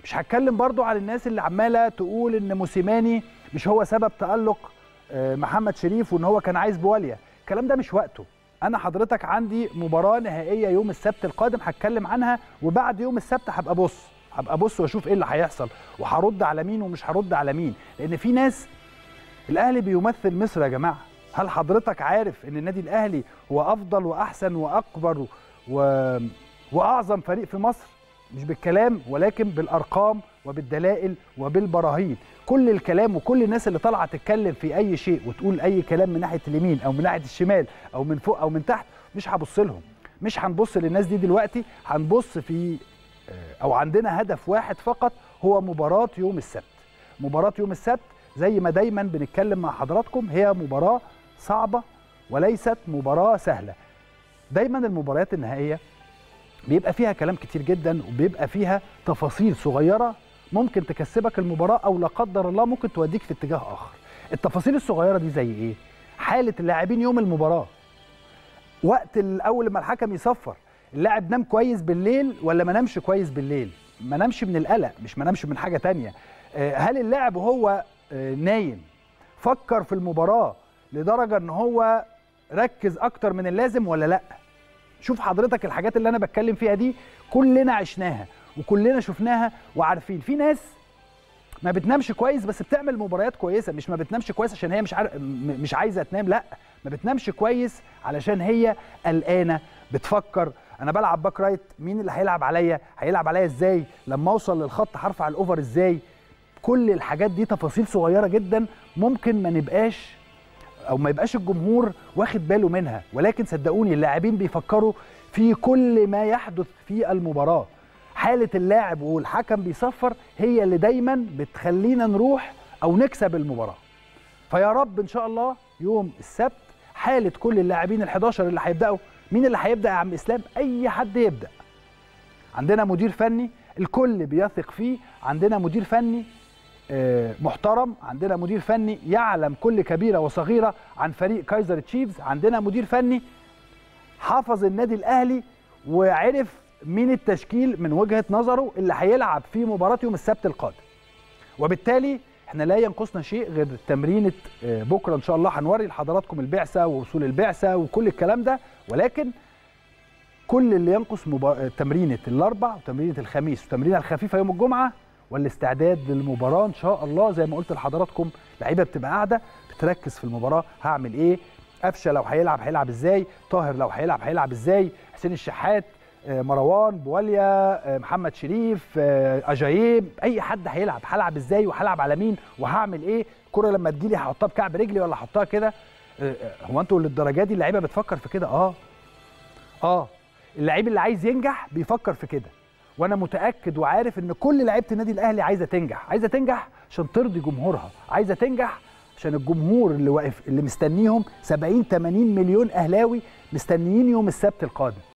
مش هتكلم برضو على الناس اللي عماله تقول ان موسيماني مش هو سبب تالق محمد شريف وان هو كان عايز بواليا الكلام ده مش وقته انا حضرتك عندي مباراه نهائيه يوم السبت القادم هتكلم عنها وبعد يوم السبت هبقى ابص هبقى ابص واشوف ايه اللي هيحصل وهرد على مين ومش هرد على مين لان في ناس الاهلي بيمثل مصر يا جماعه هل حضرتك عارف ان النادي الاهلي هو افضل واحسن واكبر و... واعظم فريق في مصر مش بالكلام ولكن بالارقام وبالدلائل وبالبراهين كل الكلام وكل الناس اللي طالعه تتكلم في اي شيء وتقول اي كلام من ناحيه اليمين او من ناحيه الشمال او من فوق او من تحت مش هبص لهم مش هنبص للناس دي دلوقتي هنبص في او عندنا هدف واحد فقط هو مباراه يوم السبت مباراه يوم السبت زي ما دايما بنتكلم مع حضراتكم هي مباراه صعبه وليست مباراه سهله دايما المباريات النهائيه بيبقى فيها كلام كتير جدا وبيبقى فيها تفاصيل صغيره ممكن تكسبك المباراه او لا قدر الله ممكن توديك في اتجاه اخر التفاصيل الصغيره دي زي ايه حاله اللاعبين يوم المباراه وقت الاول لما الحكم يصفر اللاعب نام كويس بالليل ولا ما نامش كويس بالليل ما نامش من القلق مش ما نامش من حاجه تانية هل اللاعب وهو نايم فكر في المباراه لدرجه ان هو ركز اكتر من اللازم ولا لا شوف حضرتك الحاجات اللي انا بتكلم فيها دي كلنا عشناها وكلنا شفناها وعارفين في ناس ما بتنامش كويس بس بتعمل مباريات كويسه مش ما بتنامش كويس عشان هي مش عارف مش عايزه تنام لا ما بتنامش كويس علشان هي قلقانه بتفكر انا بلعب باك رايت مين اللي هيلعب عليا هيلعب عليا ازاي لما اوصل للخط هرفع الاوفر ازاي كل الحاجات دي تفاصيل صغيره جدا ممكن ما نبقاش او ما يبقاش الجمهور واخد باله منها ولكن صدقوني اللاعبين بيفكروا في كل ما يحدث في المباراه حاله اللاعب والحكم بيصفر هي اللي دايما بتخلينا نروح او نكسب المباراه فيا رب ان شاء الله يوم السبت حاله كل اللاعبين ال11 اللي هيبداوا مين اللي هيبدا يا عم اسلام اي حد يبدا عندنا مدير فني الكل بيثق فيه عندنا مدير فني محترم عندنا مدير فني يعلم كل كبيره وصغيره عن فريق كايزر تشيفز عندنا مدير فني حافظ النادي الاهلي وعرف مين التشكيل من وجهه نظره اللي هيلعب في مباراه يوم السبت القادم وبالتالي احنا لا ينقصنا شيء غير تمرينه بكره ان شاء الله هنوري لحضراتكم البعثه ووصول البعثه وكل الكلام ده ولكن كل اللي ينقص مبا... تمرينه الاربع وتمرينه الخميس وتمرينه الخفيفه يوم الجمعه والاستعداد للمباراه ان شاء الله زي ما قلت لحضراتكم لعيبه بتبقى قاعده بتركز في المباراه هعمل ايه قفشه لو هيلعب هيلعب ازاي طاهر لو هيلعب هيلعب ازاي حسين الشحات مروان بواليا محمد شريف اجايب اي حد هيلعب هلعب ازاي وهلعب على مين وهعمل ايه الكره لما تجيلي هحطها بكعب رجلي ولا احطها كده هو انتوا للدرجه دي اللعيبه بتفكر في كده اه اه اللعيب اللي عايز ينجح بيفكر في كده وانا متاكد وعارف ان كل لعيبه النادي الاهلي عايزه تنجح عايزه تنجح عشان ترضي جمهورها عايزه تنجح عشان الجمهور اللي واقف اللي مستنيهم 70 80 مليون اهلاوي مستنيين يوم السبت القادم